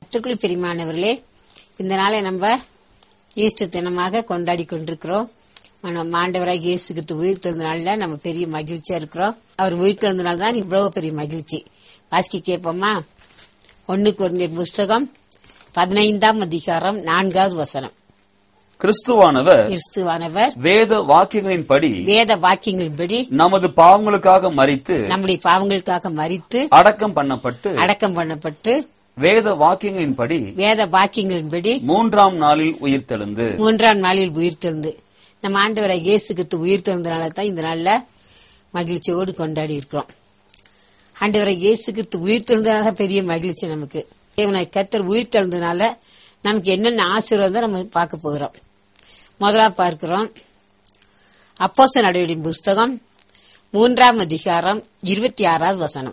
கத்துக்குள் பிரிமானவர்களே இந்த நாளை நம்ம ஈஸ்டர் தினமாக கொண்டாடி கொண்டிருக்கிறோம் நம்ம ஆண்டவராக இயேசுக்கு உயிர் திறந்த நாள்ல நம்ம பெரிய மகிழ்ச்சியா இருக்கிறோம் அவர் உயிர் திறந்த நாள் தான் இவ்வளவு பெரிய மகிழ்ச்சி வாசிக்க கேட்போமா ஒன்னு குறைந்த புஸ்தகம் பதினைந்தாம் அதிகாரம் நான்காவது வசனம் கிறிஸ்துவானவர் கிறிஸ்துவானவர் வேத வாக்கியங்களின்படி வேத வாக்கியங்களின்படி நமது பாவங்களுக்காக மறித்து நம்முடைய பாவங்களுக்காக மறித்து அடக்கம் பண்ணப்பட்டு அடக்கம் பண்ணப்பட்டு வேத வாக்கியங்களின்படி வேத வாக்கியங்களின்படி மூன்றாம் நாளில் உயிர்த்தெழுந்து மூன்றாம் நாளில் உயிர் திறந்து நம்ம ஆண்டவரை இயேசு கிறிஸ்து உயிர் திறந்தனால தான் இந்த நாள்ல மகிழ்ச்சியோடு கொண்டாடி இருக்கிறோம் ஆண்டவரை இயேசு கிறிஸ்து உயிர் திறந்தனால பெரிய மகிழ்ச்சி நமக்கு தேவனை கத்தர் உயிர் திறந்தனால நமக்கு என்னென்ன ஆசீர்வாதம் நம்ம பார்க்க போகிறோம் முதலா பார்க்கிறோம் அப்போஸ்தலர் நடவடிக்கை புஸ்தகம் மூன்றாம் அதிகாரம் இருபத்தி ஆறாவது வசனம்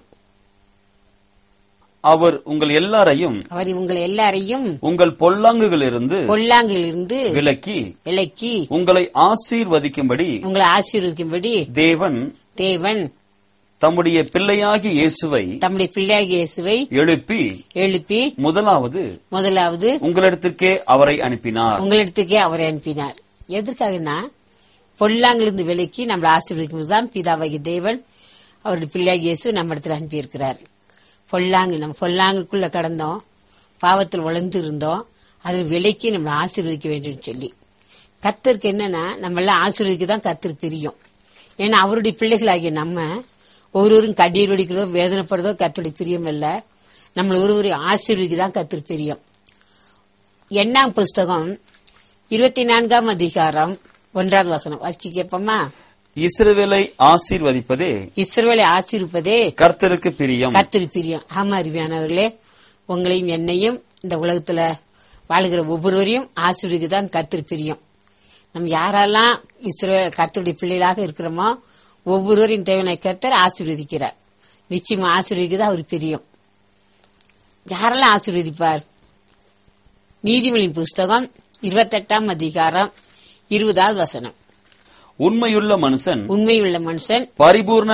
அவர் உங்கள் எல்லாரையும் அவர் உங்களை எல்லாரையும் உங்கள் பொல்லாங்குகளிலிருந்து பொல்லாங்கிலிருந்து விலக்கி விலக்கி உங்களை ஆசீர்வதிக்கும்படி உங்களை ஆசீர்வதிக்கும்படி தேவன் தேவன் தம்முடைய பிள்ளையாகி இயேசுவை தம்முடைய பிள்ளையாகிய இயேசுவை எழுப்பி எழுப்பி முதலாவது முதலாவது உங்களிடத்திற்கே அவரை அனுப்பினார் உங்களிடத்துக்கே அவரை அனுப்பினார் எதற்காகனா பொல்லாங்கிலிருந்து விலக்கி நம்மளை ஆசீர்வதிக்கும் தான் பிதாவாகிய தேவன் அவருடைய பிள்ளையாகிய இயேசு நம்ம இடத்துல அனுப்பியிருக்கிறார் பொல்லாங்கு நம்ம பொல்லாங்குக்குள்ள கடந்தோம் பாவத்தில் உழந்து இருந்தோம் அதில் விலைக்கு நம்மளை ஆசீர்வதிக்க வேண்டும் சொல்லி கத்தருக்கு என்னன்னா நம்ம எல்லாம் ஆசீர்வதிக்க தான் கத்தர் தெரியும் ஏன்னா அவருடைய பிள்ளைகளாகிய நம்ம ஒருவரும் கண்ணீர் வடிக்கிறதோ வேதனைப்படுறதோ கத்தருடைய பிரியம் இல்ல நம்மள ஒருவரையும் ஆசீர்வதிக்க தான் கத்தர் பிரியம் எண்ணாம் புஸ்தகம் இருபத்தி நான்காம் அதிகாரம் ஒன்றாவது வசனம் வாசிக்க கேட்போமா இஸ்ரவேலை ஆசீர்வதிப்பதே இஸ்ரவேலை ஆசீர்வதிப்பதே கர்த்தருக்கு பிரியம் கர்த்தர் பிரியம் ஆமா அருமையானவர்களே உங்களையும் என்னையும் இந்த உலகத்துல வாழுகிற ஒவ்வொருவரையும் ஆசீர்வதிக்க தான் கர்த்தர் பிரியம் நம்ம யாரெல்லாம் இஸ்ரோ கர்த்தருடைய பிள்ளைகளாக இருக்கிறோமோ ஒவ்வொருவரையும் தேவனை கர்த்தர் ஆசீர்வதிக்கிறார் நிச்சயமா ஆசீர்வதிக்கிறது அவர் பிரியம் யாரெல்லாம் ஆசீர்வதிப்பார் நீதிமொழியின் புஸ்தகம் இருபத்தெட்டாம் அதிகாரம் இருபதாவது வசனம் உண்மையுள்ள மனுஷன் உண்மையுள்ள மனுஷன் பரிபூர்ண